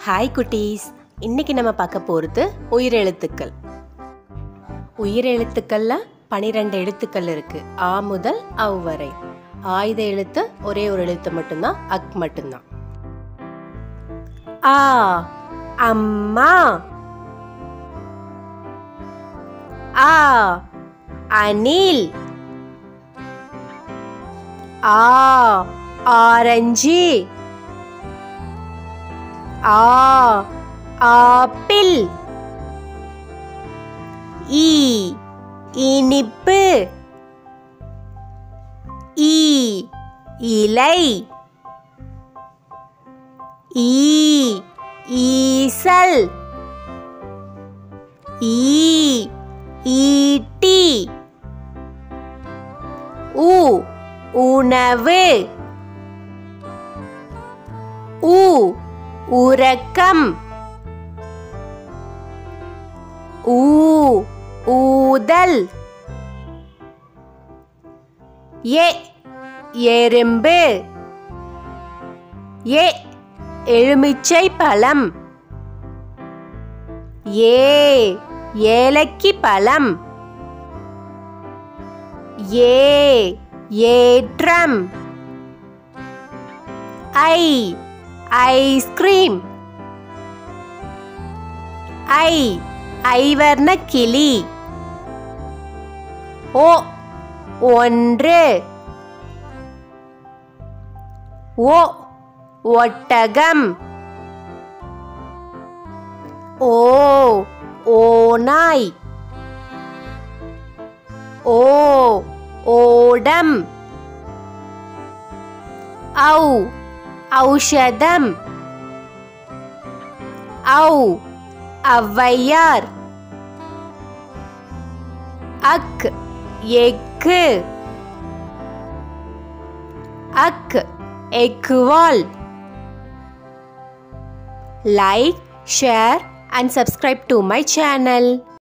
hi குட்டீஸ் இன்னைக்கு நம்ம பார்க்க போகிறது உயிரெழுத்துக்கள் உயிரெழுத்துக்கள்ல பனிரெண்டு எழுத்துக்கள் இருக்கு ஆ முதல் அவ் வரை ஆயுத எழுத்து ஒரே ஒரு எழுத்து மட்டும்தான் அக் மட்டும்தான் ஆ அம்மா ஆ அனில் ஆ ஆரஞ்சு ஆ ஆப்பிள் ஈ இனிப்பு ஈ இலை ஈ ஈசல் ஈ ஈட்டி உ உணவு உ உறக்கம் ஊ ஊதல் எ எறும்பு ஏ எலுமிச்சை பழம் ஏ ஏலக்கி பழம் ஏ ஏற்றம் ஐ ஐஸ்கிரீம் ஐ ஐவர்ண கிளி ஓ ஒன்று ஓ ஒட்டகம் ஓ ஓநாய் ஓ ஓடம் ஔ ஔஷதம் ஔ ஔவையார் அக் எக்கு அக் எக்குவால் like share and subscribe to my channel